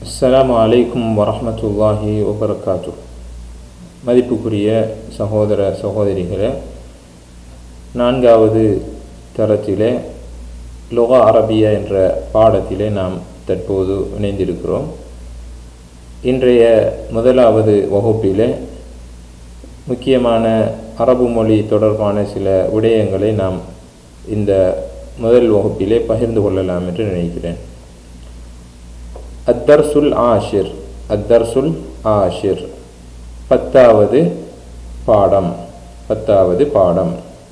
அஸ்ஸலாமு அலைக்கும் வரஹ்மத்துல்லாஹி வபரகாத்து மதிப்புக்குரிய சகோதர சகோதரிகளே நான்காவது தரத்திலே லுகா அரபியா என்ற பாடத்திலே நாம் தற்போது இணைந்திருக்கிறோம் இன்றைய முதலாவது வகுப்பிலே முக்கியமான அரபு மொழி தொடர்பான சில விடயங்களை நாம் இந்த முதல் வகுப்பிலே பகிர்ந்து கொள்ளலாம் என்று நினைக்கிறேன் அத்தர்சுல் ஆஷிர் அத்தர்சுல் ஆஷிர் பத்தாவது பாடம் பத்தாவது பாடம்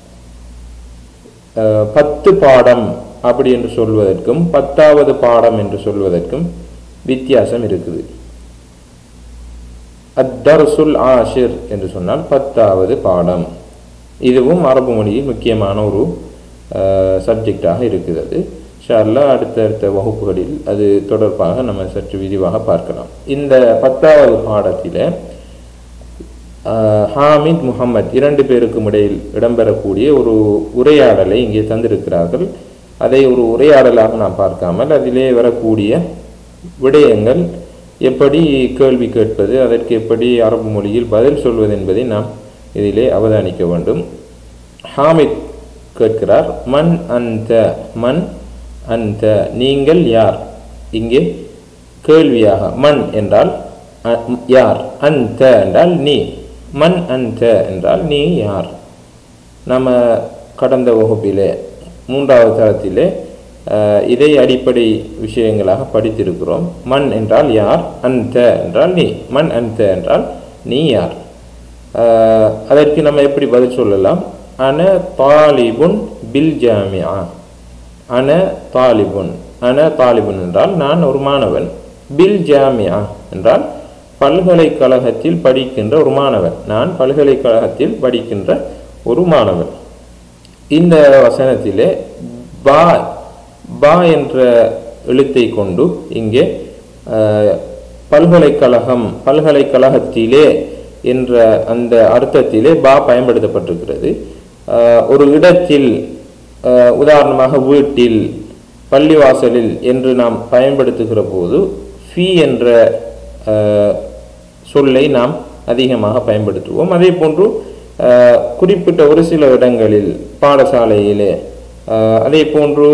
அஹ், பத்து பாடம் அப்படி என்று சொல்வதற்கும் பத்தாவது பாடம் என்று சொல்வதற்கும் வித்தியாசம் இருக்குது அத்தர்சுல் ஆஷிர் என்று சொன்னால் பத்தாவது பாடம் இதுவும் அரபு மொழியில் முக்கியமான ஒரு சப்ஜெக்டாக இருக்கிறது ஷால்லா அடுத்தடுத்த வகுப்புகளில் அது தொடர்பாக நம்ம சற்று விரிவாக பார்க்கலாம் இந்த பத்தாவது பாடத்தில் ஹாமித் முகமது இரண்டு பேருக்கும் இடையில் இடம்பெறக்கூடிய ஒரு உரையாடலை இங்கே தந்திருக்கிறார்கள் அதை ஒரு உரையாடலாக நாம் பார்க்காமல் அதிலே வரக்கூடிய விடயங்கள் எப்படி கேள்வி கேட்பது அதற்கு எப்படி அரபு மொழியில் பதில் சொல்வது என்பதை நாம் இதிலே அவதானிக்க வேண்டும் ஹாமித் கேட்கிறார் மன் அந்த மன் அந்த நீங்கள் யார் இங்கே கேள்வியாக மன் என்றால் அ- யார் அந்த என்றால் நீ மன் அந்த என்றால் நீ யார் நம்ம கடந்த வகுப்பிலே மூன்றாவது தரத்திலே அஹ், இதை அடிப்படை விஷயங்களாக படித்திருக்கிறோம் மண் என்றால் யார் அந்த என்றால் நீ மண் அந்த என்றால் நீ யார் அஹ், அதற்கு நம்ம எப்படி பதில் சொல்லலாம் அன தாலிபுன் பில் ஜாமியா அன தாலிபுன் அன தாலிபுன் என்றால் நான் ஒரு மாணவன் பில் ஜாமியா என்றால் பல்கலைக்கழகத்தில் படிக்கின்ற ஒரு மாணவன் நான் பல்கலைக்கழகத்தில் படிக்கின்ற ஒரு மாணவன் இந்த வசனத்திலே பா பா என்ற எழுத்தை கொண்டு இங்கே அஹ், பல்கலைக்கழகம் பல்கலைக்கழகத்திலே என்ற அந்த அர்த்தத்திலே பா பயன்படுத்தப்பட்டிருக்கிறது அஹ், ஒரு இடத்தில் அஹ், உதாரணமாக வீட்டில் பள்ளிவாசலில் என்று நாம் பயன்படுத்துகிற போது ஃபி என்ற அஹ், சொல்லை நாம் அதிகமாக பயன்படுத்துவோம் அதே போன்று அஹ், குறிப்பிட்ட ஒரு சில இடங்களில் பாடசாலையிலே அஹ், அதே போன்று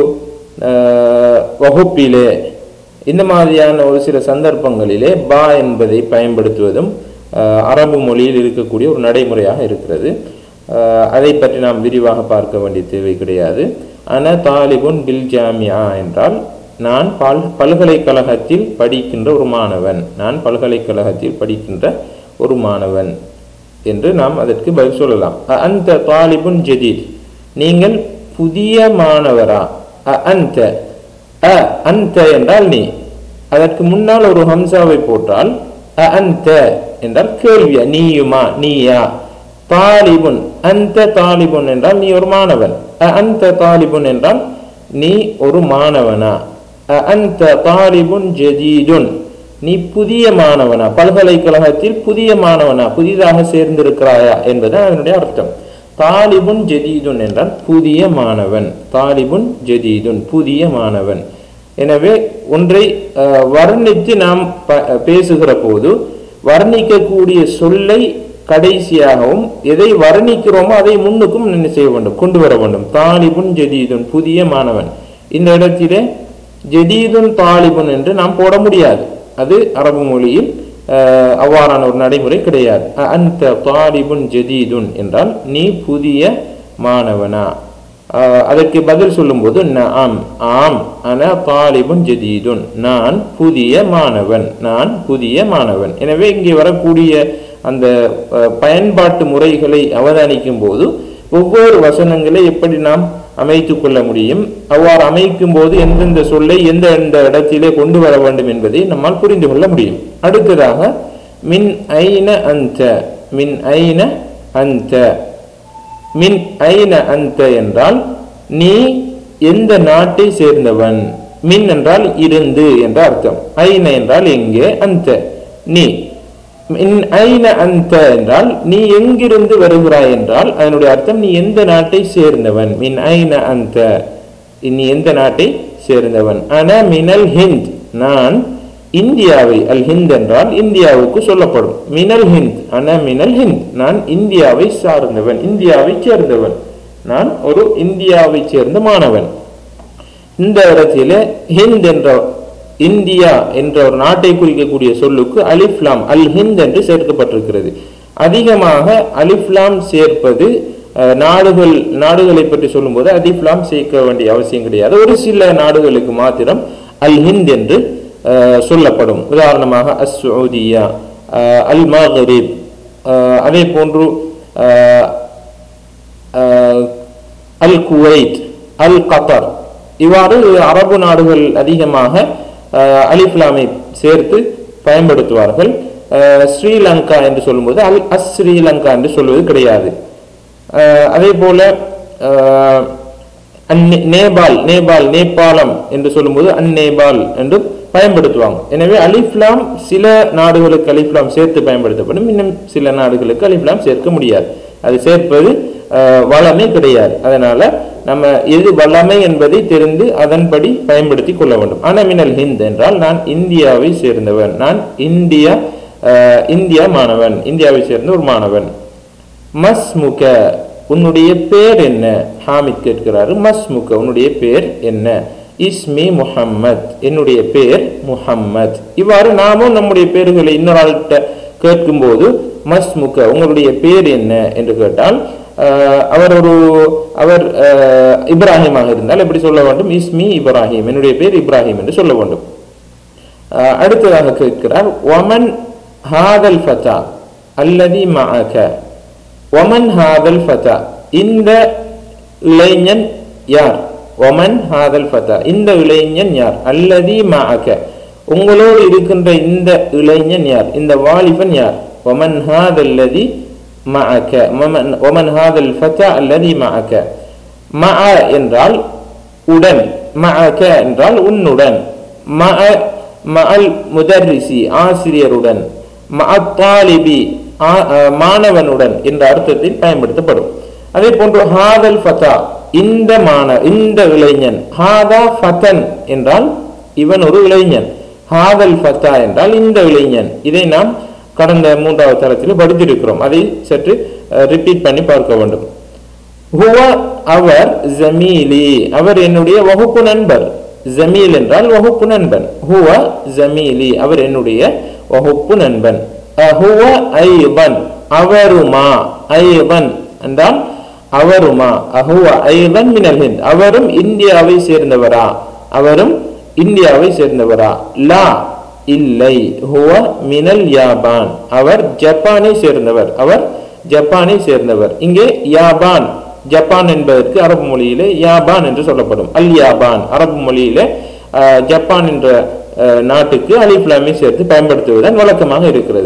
அஹ், வகுப்பிலே இந்த மாதிரியான ஒரு சில சந்தர்ப்பங்களிலே பா என்பதை பயன்படுத்துவதும் அஹ், அரபு மொழியில் இருக்கக்கூடிய ஒரு நடைமுறையாக இருக்கிறது அஹ், அதை பற்றி நாம் விரிவாக பார்க்க வேண்டிய தேவை கிடையாது அன தாலிபுன் பில் ஜாமியா என்றால் நான் பல் பல்கலைக்கழகத்தில் படிக்கின்ற ஒரு மாணவன் நான் பல்கலைக்கழகத்தில் படிக்கின்ற ஒரு மாணவன் என்று நாம் அதற்கு பதில் சொல்லலாம் அ- அந்த தாலிபுன் ஜதீத் நீங்கள் புதிய மாணவரா அ அந்த அ அந்த என்றால் நீ அதற்கு முன்னால் ஒரு ஹம்சாவை போட்டால் அ அந்த என்றால் கேள்வியா நீயுமா நீயா தாலிபுன் அந்த தாலிபுன் என்றால் நீ ஒரு மாணவன் அ அந்த தாலிபுன் என்றால் நீ ஒரு மாணவனா அ அந்த தாலிபுன் ஜதீதுன் நீ புதிய மாணவனா பல்கலைக்கழகத்தில் புதிய மாணவனா புதிதாக சேர்ந்திருக்கிறாயா என்பது அதனுடைய அர்த்தம் தாலிபுன் ஜதீதுன் என்றால் புதிய மாணவன் தாலிபுன் ஜதீதுன் புதிய மாணவன் எனவே ஒன்றை அஹ், வர்ணித்து நாம் ப- பேசுகிற போது வர்ணிக்கக்கூடிய சொல்லை கடைசியாகவும் எதை வர்ணிக்கிறோமோ அதை முன்னுக்கும் என்ன செய்ய வேண்டும் கொண்டு வர வேண்டும் தாலிபுன் ஜதீதுன் புதிய மாணவன் இந்த இடத்திலே ஜதீதுன் தாலிபுன் என்று நாம் போட முடியாது அது அரபு மொழியில் அஹ், அவ்வாறான ஒரு நடைமுறை கிடையாது அ- அந்த தாலிபுன் ஜதீதுன் என்றால் நீ புதிய மாணவனா அஹ், அதற்கு பதில் சொல்லும்போது ஆம் ஆம் அன தாலிபுன் ஜதீதுன் நான் புதிய மாணவன் நான் புதிய மாணவன் எனவே இங்கே வரக்கூடிய அந்த அஹ், பயன்பாட்டு முறைகளை அவதானிக்கும் போது ஒவ்வொரு வசனங்களை எப்படி நாம் அமைத்துக் கொள்ள முடியும் அவ்வாறு அமைக்கும் போது எந்தெந்த சொல்லை எந்த எந்த இடத்திலே கொண்டு வர வேண்டும் என்பதை நம்மால் புரிந்து கொள்ள முடியும் அடுத்ததாக மின் ஐன அந்த மின் ஐன அந்த மின் ஐன அந்த என்றால் நீ எந்த நாட்டை சேர்ந்தவன் மின் என்றால் இருந்து என்ற அர்த்தம் ஐன என்றால் எங்கே அந்த நீ மின் ஐன அந்த என்றால் நீ எங்கிருந்து வருகிறாய் என்றால் அதனுடைய அர்த்தம் நீ எந்த நாட்டை சேர்ந்தவன் மின் ஐன அந்த நீ எந்த நாட்டை சேர்ந்தவன் அன மினல் ஹிந்த் நான் இந்தியாவை அல் ஹிந்த் என்றால் இந்தியாவுக்கு சொல்லப்படும் மினல் ஹிந்த் அன மினல் ஹிந்த் நான் இந்தியாவை சார்ந்தவன் இந்தியாவை சேர்ந்தவன் நான் ஒரு இந்தியாவை சேர்ந்த மாணவன் இந்த இடத்தில ஹிந்த் என்ற இந்தியா என்ற ஒரு நாட்டை குறிக்கக்கூடிய சொல்லுக்கு அலிஃப்லாம் அல் ஹிந்த் என்று சேர்க்கப்பட்டிருக்கிறது அதிகமாக அலிஃப்லாம் சேர்ப்பது அஹ், நாடுகள் நாடுகளை பற்றி சொல்லும்போது அலிஃப்லாம் சேர்க்க வேண்டிய அவசியம் கிடையாது ஒரு சில நாடுகளுக்கு மாத்திரம் அல் ஹிந்த் என்று அஹ், சொல்லப்படும் உதாரணமாக அஸ் சவுதியா அஹ், அல் மகரிப் அஹ், அதே போன்று அஹ், அஹ், அல் குவைத் அல் கத்தர் இவ்வாறு அரபு நாடுகள் அதிகமாக அஹ், அலிஃப்லாமை சேர்த்து பயன்படுத்துவார்கள் அஹ், ஸ்ரீலங்கா என்று சொல்லும்போது அல் அஸ் ஸ்ரீலங்கா என்று சொல்வது கிடையாது அஹ், அதே போல அஹ், அந்நே- நேபாள் நேபாள் நேபாளம் என்று சொல்லும்போது அந்நேபாள் என்று பயன்படுத்துவாங்க எனவே அலிஃப்லாம் சில நாடுகளுக்கு அலிஃப்லாம் சேர்த்து பயன்படுத்தப்படும் இன்னும் சில நாடுகளுக்கு அலிஃப்லாம் சேர்க்க முடியாது அது சேர்ப்பது அஹ், வளமை கிடையாது அதனால நம்ம எது வல்லமை என்பதை தெரிந்து அதன்படி பயன்படுத்தி கொள்ள வேண்டும் அனமினல் ஹிந்த் என்றால் நான் இந்தியாவை சேர்ந்தவன் நான் இந்தியா அஹ், இந்தியா மாணவன் இந்தியாவை சேர்ந்த ஒரு மாணவன் மஸ்முக உன்னுடைய பேர் என்ன ஹாமித் கேட்கிறாரு மஸ்முக உன்னுடைய பேர் என்ன இஸ்மி முஹம்மத் என்னுடைய பேர் முஹம்மத் இவ்வாறு நாமும் நம்முடைய பேர்களை இன்னொரு ஆள்கிட்ட கேட்கும்போது மஸ்முக உங்களுடைய பேர் என்ன என்று கேட்டால் ஆஹ், அவர் ஒரு அவர் ஆஹ், இப்ராஹிமாக இருந்தால் எப்படி சொல்ல வேண்டும் இஸ்மி இப்ராஹிம் என்னுடைய பேர் இப்ராஹிம் என்று சொல்ல வேண்டும் ஆஹ், அடுத்ததாக கேட்கிறார் ஒமன் ஹாதல் ஃபதா அல்லதி மஅக ஒமன் ஹாதல் ஃபதா இந்த இளைஞன் யார் ஒமன் ஹாதல் ஃபதா இந்த இளைஞன் யார் அல்லதி மஅக உங்களோடு இருக்கின்ற இந்த இளைஞன் யார் இந்த வாலிபன் யார் ஒமன் ஹாதல்லதி மஅக ஒமன் ஒமன் ஹாதல் ஃபதா அல்லதி மஅக மஅ என்றால் உடன் மஅக என்றால் உன்னுடன் மஅ மஅல் முதர்ரிசி ஆசிரியருடன் மஅத்தாலிபி ஆ- அஹ் மாணவனுடன் என்ற அர்த்தத்தில் பயன்படுத்தப்படும் அதே போன்று ஹாதல் ஃபதா இந்த மாண இந்த இளைஞன் ஹாதா ஃபதன் என்றால் இவன் ஒரு இளைஞன் ஹாதல் ஃபதா என்றால் இந்த இளைஞன் இதை நாம் கடந்த மூன்றாவது தரத்தில் படித்திருக்கிறோம் அதை சற்று ரிப்பீட் பண்ணி பார்க்க வேண்டும் ஹுவ அவர் ஜமீலி அவர் என்னுடைய வகுப்பு நண்பர் ஜமீல் என்றால் வகுப்பு நண்பன் ஹுவ ஜமீலி அவர் என்னுடைய வகுப்பு நண்பன் அஹுவ ஐபன் அவருமா ஐபன் என்றால் அவருமா அஹுவ ஐபன் மினல் ஹிந்த் அவரும் இந்தியாவை சேர்ந்தவரா அவரும் இந்தியாவை சேர்ந்தவரா லா இல்லை ஹுவ மினல் யாபான் அவர் ஜப்பானை சேர்ந்தவர் அவர் ஜப்பானை சேர்ந்தவர் இங்கே யாபான் ஜப்பான் என்பதற்கு அரபு மொழியிலே யாபான் என்று சொல்லப்படும் அல் யாபான் அரபு மொழியிலே அஹ், ஜப்பான் என்ற அஹ், நாட்டுக்கு அலிஃப்லாமை சேர்த்து பயன்படுத்துவதுதான் வழக்கமாக இருக்கிறது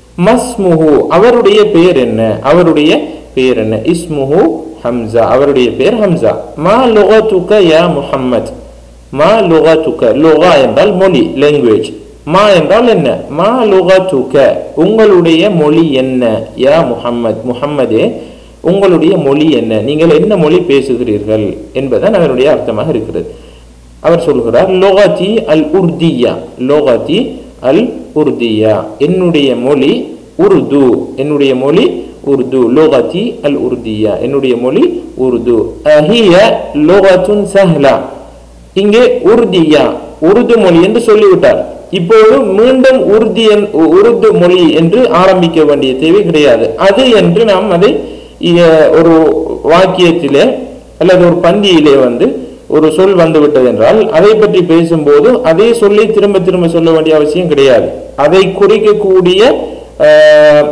மஸ்முஹு அவருடைய பெயர் என்ன அவருடைய பெயர் என்ன இஸ்முஹு ஹம்சா அவருடைய பெயர் ஹம்சா மா லுகத்துக யா முஹம்மத் மா லுகத்துக லுகா என்றால் மொழி லாங்குவேஜ் மா என்றால் என்ன மா லுகத்துக உங்களுடைய மொழி என்ன யா முஹம்மத் முஹம்மதே உங்களுடைய மொழி என்ன நீங்கள் என்ன மொழி பேசுகிறீர்கள் என்பதுதான் அதனுடைய அர்த்தமாக இருக்கிறது அவர் சொல்கிறார் லோகதி அல் உர்தியா லோகதி அல் உர்தியா என்னுடைய மொழி உருது என்னுடைய மொழி உருது லோகதி அல் உர்தியா என்னுடைய மொழி உருது அஹிய லோகத்துன் சஹ்லா இங்கே உருதியா உருது மொழி என்று சொல்லிவிட்டார் இப்போது மீண்டும் உருதி என்- உருது மொழி என்று ஆரம்பிக்க வேண்டிய தேவை கிடையாது அது என்று நாம் அதை இ- ஒரு வாக்கியத்திலே அல்லது ஒரு பந்தியிலே வந்து ஒரு சொல் வந்து விட்டது என்றால் அதை பற்றி பேசும்போது அதே சொல்லை திரும்ப திரும்ப சொல்ல வேண்டிய அவசியம் கிடையாது அதை குறிக்கக்கூடிய ஆஹ்,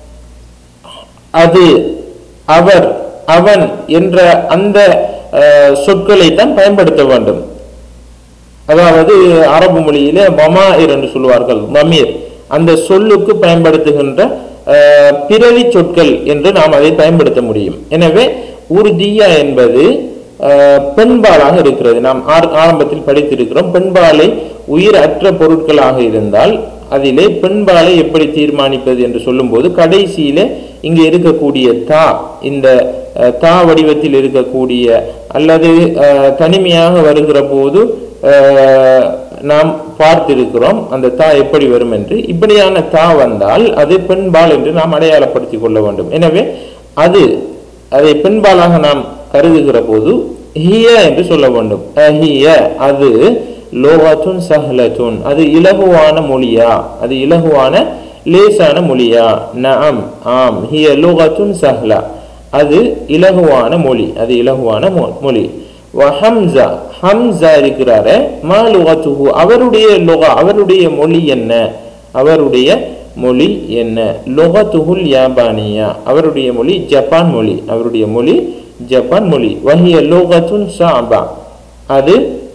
அது அவர் அவன் என்ற அந்த அஹ், சொற்களை தான் பயன்படுத்த வேண்டும் அதாவது அரபு மொழியிலே மமாயிர் என்று சொல்லுவார்கள் மமீர் அந்த சொல்லுக்கு பயன்படுத்துகின்ற அஹ், பிறவி சொற்கள் என்று நாம் அதை பயன்படுத்த முடியும் எனவே உருதியா என்பது அஹ், பெண்பாலாக இருக்கிறது நாம் ஆர்- ஆரம்பத்தில் படித்திருக்கிறோம் பெண்பாலை உயிர் அற்ற பொருட்களாக இருந்தால் அதிலே பெண்பாலை எப்படி தீர்மானிப்பது என்று சொல்லும்போது கடைசியிலே இங்கே இருக்கக்கூடிய தா இந்த அஹ், தா வடிவத்தில் இருக்கக்கூடிய அல்லது அஹ், தனிமையாக வருகிற போது அஹ், நாம் பார்த்திருக்கிறோம் அந்த தா எப்படி வரும் என்று இப்படியான தா வந்தால் அது பெண்பால் என்று நாம் அடையாளப்படுத்திக் கொள்ள வேண்டும் எனவே அது அதை பெண்பாலாக நாம் கருதுகிற போது ஹிய என்று சொல்ல வேண்டும் அஹிய அது லோகத்துன் சஹலத்துன் அது இலகுவான மொழியா அது இலகுவான லேசான மொழியா நஅம் ஆம் ஹிய லோகத்துன் சஹ்லா அது இலகுவான மொழி அது இலகுவான மொ- மொழி வஹம்சா ஹம்சா இருக்கிறாரு மா லுகத்துஹு அவருடைய லுகா அவருடைய மொழி என்ன அவருடைய மொழி என்ன லுகத்துஹுல் யாபானியா அவருடைய மொழி ஜப்பான் மொழி அவருடைய மொழி ஜப்பான் மொழி வஹிய லுகத்துன் சாபா அது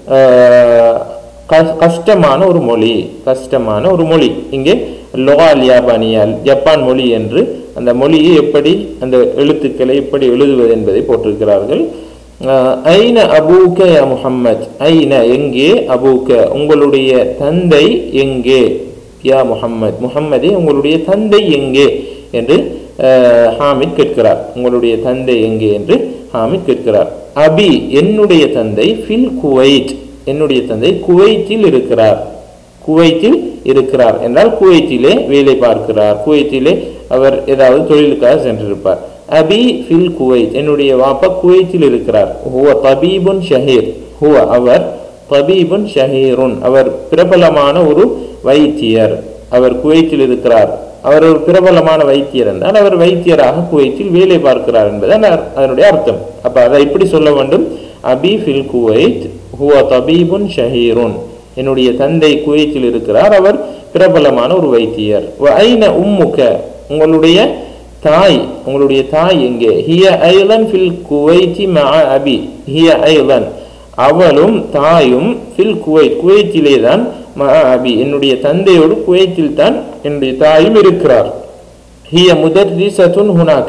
ஆஹ், கஷ்- கஷ்டமான ஒரு மொழி கஷ்டமான ஒரு மொழி இங்கே லொகால் யாபானியால் ஜப்பான் மொழி என்று அந்த மொழியை எப்படி அந்த எழுத்துக்களை எப்படி எழுதுவது என்பதை போட்டிருக்கிறார்கள் ஆஹ், ஐன அபூக்க யா முஹம்மத் ஐன எங்கே அபூக்க உங்களுடைய தந்தை எங்கே யா முஹம்மத் முஹம்மதே உங்களுடைய தந்தை எங்கே என்று ஆஹ், ஹாமித் கேட்கிறார் உங்களுடைய தந்தை எங்கே என்று ஹாமித் கேட்கிறார் அபி என்னுடைய தந்தை ஃபில் குவைத் என்னுடைய தந்தை குவைத்தில் இருக்கிறார் குவைத்தில் இருக்கிறார் என்றால் குவைத்திலே வேலை பார்க்கிறார் குவைத்திலே அவர் ஏதாவது தொழிலுக்காக சென்றிருப்பார் அபி ஃபில் குவைத் என்னுடைய வாப்பா குவைத்தில் இருக்கிறார் ஹுவ தபீபுன் ஷஹீர் ஹுவ அவர் தபீபுன் ஷஹீருன் அவர் பிரபலமான ஒரு வைத்தியர் அவர் குவைத்தில் இருக்கிறார் அவர் ஒரு பிரபலமான வைத்தியர் என்றால் அவர் வைத்தியராக குவைத்தில் வேலை பார்க்கிறார் என்பதுதான் அர்- அதனுடைய அர்த்தம் அப்ப அதை இப்படி சொல்ல வேண்டும் அபி ஃபில் குவைத் ஹுவ தபீபுன் ஷஹீருன் என்னுடைய தந்தை குவைத்தில் இருக்கிறார் அவர் பிரபலமான ஒரு வைத்தியர் வ ஐன உம்முக உங்களுடைய தாய் உங்களுடைய தாய் எங்கே ஹிய ஐலன் ஃபில் குவைத்தி மஅ அபி ஹிய ஐலன் அவளும் தாயும் ஃபில் குவைத் குவைத்திலே தான் மஅ அபி என்னுடைய தந்தையோடு குவைத்தில் தான் என்னுடைய தாயும் இருக்கிறார் ஹிய முதர்ரிசத்துன் ஹுனாக்க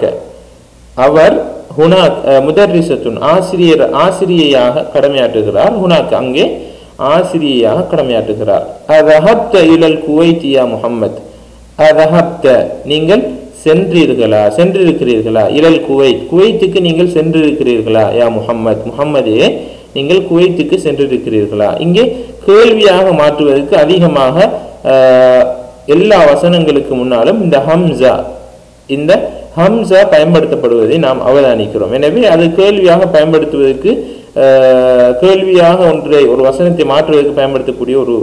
அவர் ஹுனாக் அஹ், முதர்ரிசத்துன் ஆசிரியர் ஆசிரியையாக கடமையாற்றுகிறார் ஹுனாக் அங்கே ஆசிரியையாக கடமையாற்றுகிறார் அதஹப்த இலல் குவைத்தியா முஹம்மத் அதஹப்த நீங்கள் சென்றீர்களா சென்றிருக்கிறீர்களா இலல் குவைத் குவைத்துக்கு நீங்கள் சென்றிருக்கிறீர்களா யா முஹம்மத் முஹம்மதே நீங்கள் குவைத்துக்கு சென்றிருக்கிறீர்களா இங்கே கேள்வியாக மாற்றுவதற்கு அதிகமாக ஆஹ், எல்லா வசனங்களுக்கு முன்னாலும் இந்த ஹம்சா இந்த ஹம்சா பயன்படுத்தப்படுவதை நாம் அவதானிக்கிறோம் எனவே அது கேள்வியாக பயன்படுத்துவதற்கு ஆஹ், கேள்வியாக ஒன்றை ஒரு வசனத்தை மாற்றுவதற்கு பயன்படுத்தக்கூடிய ஒரு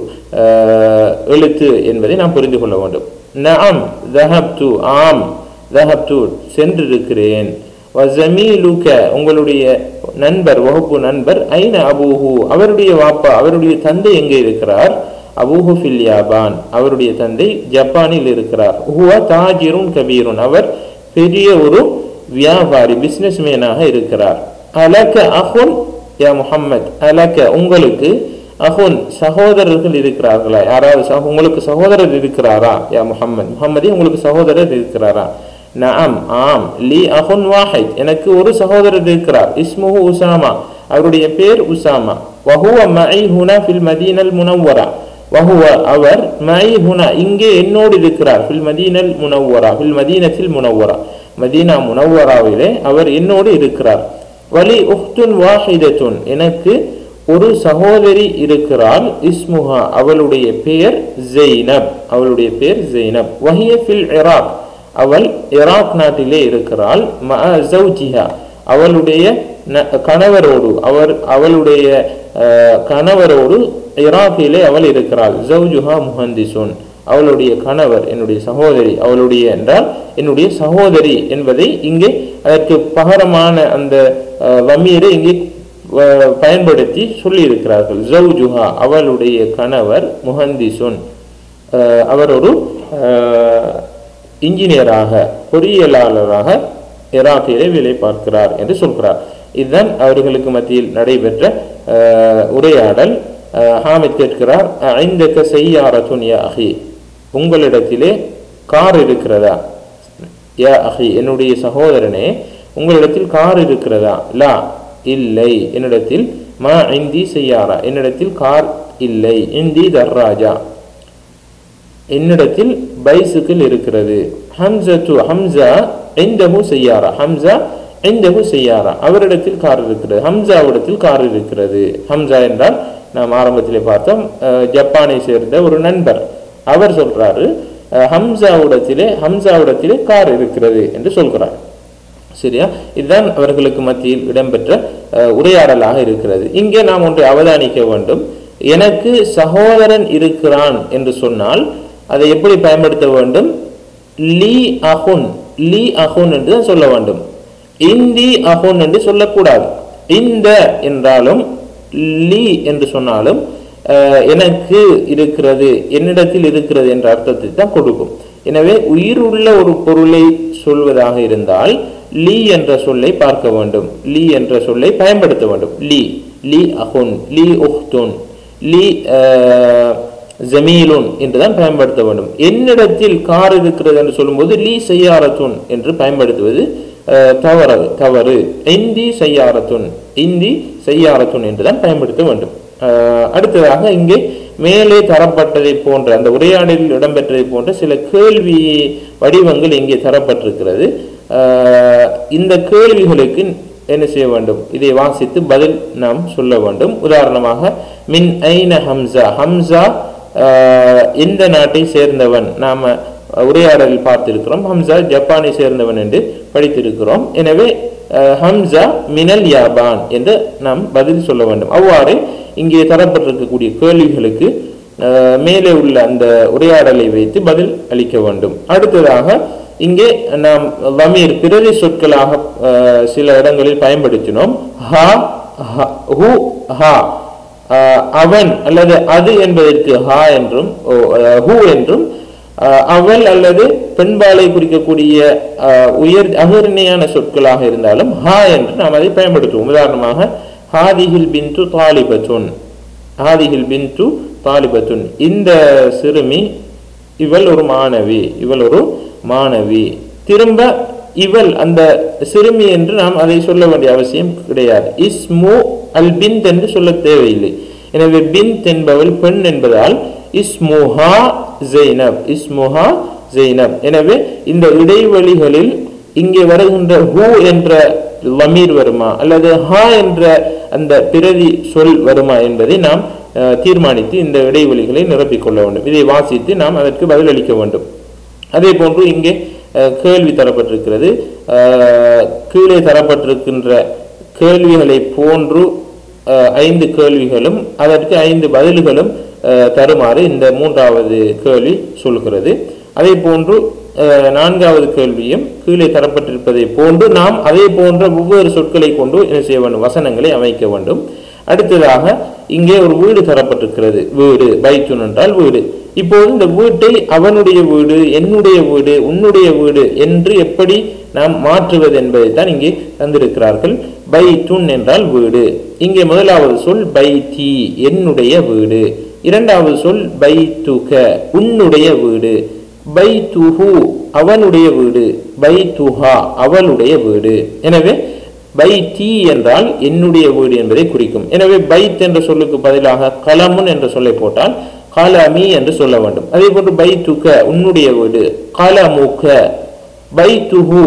ஆஹ், எழுத்து என்பதை நாம் புரிந்து கொள்ள வேண்டும் நஅம் தஹப்து ஆம் தஹப்து சென்றிருக்கிறேன் வசமீலுக உங்களுடைய நண்பர் வகுப்பு நண்பர் ஐன அபூஹு அவருடைய வாப்பா அவருடைய தந்தை எங்கே இருக்கிறார் அபூஹு ஃபில் யாபான் அவருடைய தந்தை ஜப்பானில் இருக்கிறார் ஹுவ தாஜிருன் கபீருன் அவர் பெரிய ஒரு வியாபாரி பிசினஸ் மேனாக இருக்கிறார் அலக அஹுன் யா முஹம்மத் அலக உங்களுக்கு அஹுன் சகோதரர்கள் இருக்கிறார்களா யாராவது சக- உங்களுக்கு சகோதரர் இருக்கிறாரா யா முஹம்மத் முஹம்மதே உங்களுக்கு சகோதரர் இருக்கிறாரா நஅம் ஆம் லி அஹுன் வாஹித் எனக்கு ஒரு சகோதரர் இருக்கிறார் இஸ்முஹு உசாமா அவருடைய பேர் உசாமா வஹுவ மஇ ஹுனா ஃபில் மதீனல் முனவ்வரா வஹுவ அவர் மஇ ஹுனா இங்கே என்னோடு இருக்கிறார் ஃபில் மதீனல் முனவ்வரா ஃபில் மதீனத்தில் முனவ்வரா மதீனா முனவ்வராவிலே அவர் என்னோடு இருக்கிறார் வலி உஹ்துன் வாஹிதத்துன் எனக்கு ஒரு சகோதரி இருக்கிறாள் இஸ்முஹா அவளுடைய பெயர் ஜெய்னப் அவளுடைய பெயர் ஜெய்னப் வஹிய ஃபில் இராக் அவள் இராக் நாட்டிலே இருக்கிறாள் மஅ ஜௌஜிஹா அவளுடைய ந- கணவரோடு அவர் அவளுடைய அஹ், கணவரோடு இராக்கிலே அவள் இருக்கிறாள் ஜௌஜுஹா முஹந்திசுன் அவளுடைய கணவர் என்னுடைய சகோதரி அவளுடைய என்றால் என்னுடைய சகோதரி என்பதை இங்கே அதற்கு பகரமான அந்த அஹ், வமீரை இங்கே அஹ், பயன்படுத்தி சொல்லி இருக்கிறார்கள் ஜௌஜுஹா அவளுடைய கணவர் முஹந்திசுன் அஹ், அவர் ஒரு அஹ், இன்ஜினியராக பொறியியலாளராக ஈராக்கிலே வேலை பார்க்கிறார் என்று சொல்கிறார் இதுதான் அவர்களுக்கு மத்தியில் நடைபெற்ற அஹ், உரையாடல் அஹ், ஹாமித் கேட்கிறார் ஐந்தக்க செய்யாரத்துன் யா அஹி உங்களிடத்திலே கார் இருக்கிறதா யா அஹி என்னுடைய சகோதரனே உங்களிடத்தில் கார் இருக்கிறதா லா இல்லை என்னிடத்தில் மா இந்தி செய்யாரா என்னிடத்தில் கார் இல்லை இந்தி தர்ராஜா என்னிடத்தில் பைசிக்கிள் இருக்கிறது ஹம்சத்து ஹம்சா எந்தஹு செய்யாரா ஹம்சா எந்தஹு செய்யாரா அவரிடத்தில் கார் இருக்கிறது ஹம்சாவிடத்தில் கார் இருக்கிறது ஹம்சா என்றால் நாம் ஆரம்பத்திலே பார்த்தோம் அஹ், ஜப்பானை சேர்ந்த ஒரு நண்பர் அவர் சொல்றாரு அஹ், ஹம்சாவிடத்திலே ஹம்சாவிடத்திலே கார் இருக்கிறது என்று சொல்கிறார் சரியா இதுதான் அவர்களுக்கு மத்தியில் இடம்பெற்ற அஹ், உரையாடலாக இருக்கிறது இங்கே நாம் ஒன்றை அவதானிக்க வேண்டும் எனக்கு சகோதரன் இருக்கிறான் என்று சொன்னால் அதை எப்படி பயன்படுத்த வேண்டும் லீ அஹுன் லீ அஹுன் என்று தான் சொல்ல வேண்டும் இந்தி அஹுன் என்று சொல்லக்கூடாது இந்த என்றாலும் லீ என்று சொன்னாலும் அஹ், எனக்கு இருக்கிறது என்னிடத்தில் இருக்கிறது என்ற அர்த்தத்தை தான் கொடுக்கும் எனவே உயிர் உள்ள ஒரு பொருளை சொல்வதாக இருந்தால் லீ என்ற சொல்லை பார்க்க வேண்டும் லீ என்ற சொல்லை பயன்படுத்த வேண்டும் லீ லீ அஹுன் லீ உஹ்துன் லீ அஹ், ஜமீலுன் என்றுதான் பயன்படுத்த வேண்டும் என்னிடத்தில் கார் இருக்கிறது என்று சொல்லும்போது லீ செய்யாரத்துன் என்று பயன்படுத்துவது அஹ், தவறு தவறு இந்தி செய்யாரத்துன் இந்தி செய்யாரத்துன் என்றுதான் பயன்படுத்த வேண்டும் அஹ், அடுத்ததாக இங்கே மேலே தரப்பட்டதை போன்ற அந்த உரையாடலில் இடம்பெற்றதை போன்ற சில கேள்வி வடிவங்கள் இங்கே தரப்பட்டிருக்கிறது அஹ், இந்த கேள்விகளுக்கு என்ன செய்ய வேண்டும் இதை வாசித்து பதில் நாம் சொல்ல வேண்டும் உதாரணமாக மின் ஐன ஹம்சா ஹம்சா ஆஹ், எந்த நாட்டை சேர்ந்தவன் நாம உரையாடலில் பார்த்திருக்கிறோம் ஹம்சா ஜப்பானை சேர்ந்தவன் என்று படித்திருக்கிறோம் எனவே ஆஹ், ஹம்சா மினல் யாபான் என்று நாம் பதில் சொல்ல வேண்டும் அவ்வாறு இங்கே தரப்பட்டிருக்கக்கூடிய கேள்விகளுக்கு ஆஹ், மேலே உள்ள அந்த உரையாடலை வைத்து பதில் அளிக்க வேண்டும் அடுத்ததாக இங்கே நாம் வமீர் பிரதி சொற்களாக ஆஹ், சில இடங்களில் பயன்படுத்தினோம் ஹா ஹ- ஹு ஹா ஆஹ், அவன் அல்லது அது என்பதற்கு ஹா என்றும் ஓ, ஆஹ், ஹு என்றும் ஆஹ், அவள் அல்லது பெண்பாலை குறிக்கக்கூடிய ஆஹ், உயர் அகர்ணியான சொற்களாக இருந்தாலும் ஹா என்று நாம் அதை பயன்படுத்துவோம் உதாரணமாக ஹாதிஹில் பின்து தாலிபத்துன் ஹாதிஹில் பின்து தாலிபத்துன் இந்த சிறுமி இவள் ஒரு மாணவி இவள் ஒரு மாணவி திரும்ப இவள் அந்த சிறுமி என்று நாம் அதை சொல்ல வேண்டிய அவசியம் கிடையாது இஸ்மு அல் பிந்த் என்று சொல்ல தேவையில்லை எனவே பிந்த் என்பவள் பெண் என்பதால் இஸ்முஹா ஜெய்னப் இஸ்முஹா ஜெய்னப் எனவே இந்த இடைவெளிகளில் இங்கே வருகின்ற ஹூ என்ற லமீர் வருமா அல்லது ஹா என்ற அந்த பிரதி சொல் வருமா என்பதை நாம் அஹ், தீர்மானித்து இந்த இடைவெளிகளை நிரப்பிக் கொள்ள வேண்டும் இதை வாசித்து நாம் அதற்கு பதிலளிக்க வேண்டும் அதே போன்று இங்கே அஹ், கேள்வி தரப்பட்டிருக்கிறது அஹ், கீழே தரப்பட்டிருக்கின்ற கேள்விகளை போன்று அஹ், ஐந்து கேள்விகளும் அதற்கு ஐந்து பதில்களும் அஹ், தருமாறு இந்த மூன்றாவது கேள்வி சொல்கிறது அதே போன்று அஹ், நான்காவது கேள்வியும் கீழே தரப்பட்டிருப்பதை போன்று நாம் அதே போன்ற ஒவ்வொரு சொற்களை கொண்டு என்ன செய்ய வேண்டும் வசனங்களை அமைக்க வேண்டும் அடுத்ததாக இங்கே ஒரு வீடு தரப்பட்டிருக்கிறது வீடு பைத்துன் என்றால் வீடு இப்போது இந்த வீட்டை அவனுடைய வீடு என்னுடைய வீடு உன்னுடைய வீடு என்று எப்படி நாம் மாற்றுவது என்பதை தான் இங்கே தந்திருக்கிறார்கள் பைத்துன் என்றால் வீடு இங்கே முதலாவது சொல் பைத்தி என்னுடைய வீடு இரண்டாவது சொல் பைத்துக உன்னுடைய வீடு பைத்துஹு அவனுடைய வீடு பைத்துஹா அவளுடைய வீடு எனவே பைத்தி என்றால் என்னுடைய வீடு என்பதை குறிக்கும் எனவே பைத் என்ற சொல்லுக்கு பதிலாக கலமுன் என்ற சொல்லை போட்டால் கலமி என்று சொல்ல வேண்டும் அதே போன்று பைத்துக உன்னுடைய வீடு கலமுக பைத்துஹு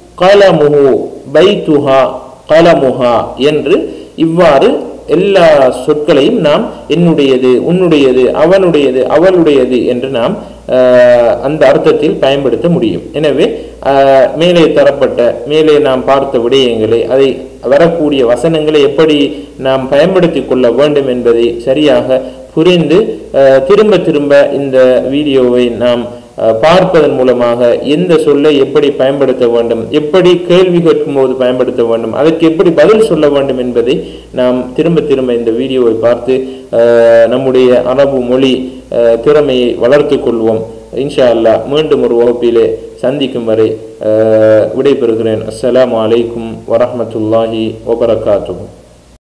கலமுஹு பைத்துஹா கலமுஹா என்று இவ்வாறு எல்லா சொற்களையும் நாம் என்னுடையது உன்னுடையது அவனுடையது அவளுடையது என்று நாம் ஆஹ், அந்த அர்த்தத்தில் பயன்படுத்த முடியும் எனவே ஆஹ், மேலே தரப்பட்ட மேலே நாம் பார்த்த விடயங்களை அதை வரக்கூடிய வசனங்களை எப்படி நாம் பயன்படுத்தி கொள்ள வேண்டும் என்பதை சரியாக புரிந்து ஆஹ், திரும்ப திரும்ப இந்த வீடியோவை நாம் அஹ், பார்ப்பதன் மூலமாக எந்த சொல்லை எப்படி பயன்படுத்த வேண்டும் எப்படி கேள்வி கேட்கும் போது பயன்படுத்த வேண்டும் அதற்கு எப்படி பதில் சொல்ல வேண்டும் என்பதை நாம் திரும்ப திரும்ப இந்த வீடியோவை பார்த்து அஹ், நம்முடைய அரபு மொழி அஹ், திறமையை வளர்த்து கொள்வோம் இன்ஷா அல்லாஹ் மீண்டும் ஒரு வகுப்பிலே சந்திக்கும் வரை அஹ், விடைபெறுகிறேன் அஸ்ஸலாமு அலைக்கும் வரஹ்மத்துல்லாஹி வபரகாத்துஹு